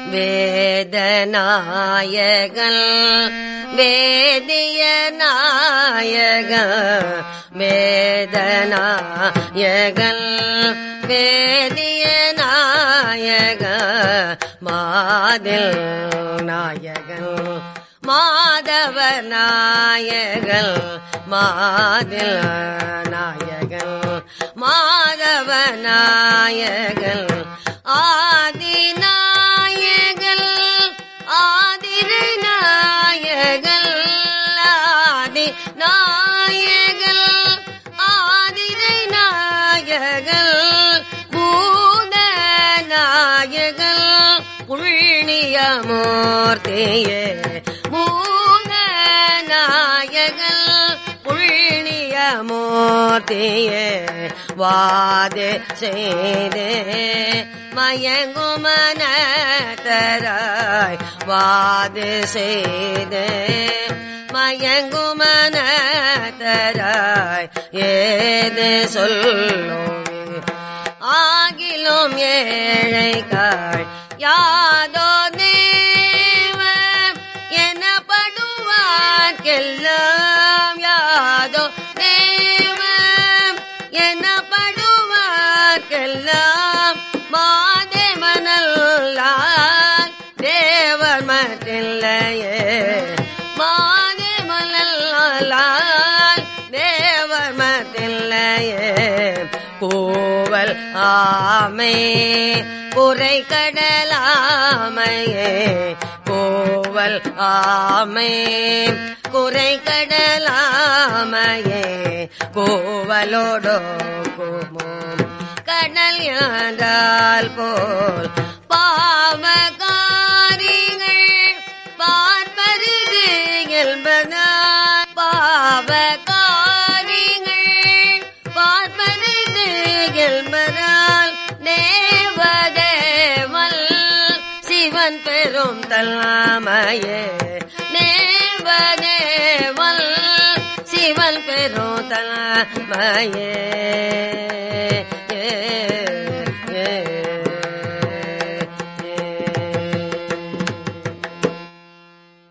வேதநாயகன் வேதிய நாயகன் வேதநாயகன் வேதிய நாயகன் மாதில் நாயகன் மாதவ நாயகன் மாதில் நாயகன் மாதவ நாயகன் ஆதி நாயகன் ஆதிரை நாயகன் ஆதி நாயகன் ஆதிரை நாயகன் பூத நாயகன் புண்ணியமூர்த்தியே மூல நாயகன் புண்ணியமூர்த்தியே வாது செய்தே மயங்குமனத்தராய் வாது செய்தே மயங்குமனத்தராய் ஏது சொல்லுவே ஆகிலும் ஏழைக்காள் யாதோ தேவ எனப்படுவார்க்கெல்லாம் யாதோ தேவ எனப்படுவார்க்கெல்லாம் மாதே மணல்லால் தேவர் மற்றில்லையே மாதே மணல்லால் தேவர் மற்றில்லையே கூவல் ஆமே குறை கடலாமையே கூவல் ஆமே குறை கடலாமையே கூவலோடோ குமோம் கடல் யாண்டால் போல் பாவகாரிகள் பார்ப்பருது என்பதால் பாவகாரிகள் பார்ப்பருது என்பதால் தேவதேவல் சிவன் பெரும் தல்லாமையே தேவதேவல் சிவன் பெரும் தல்லாமையே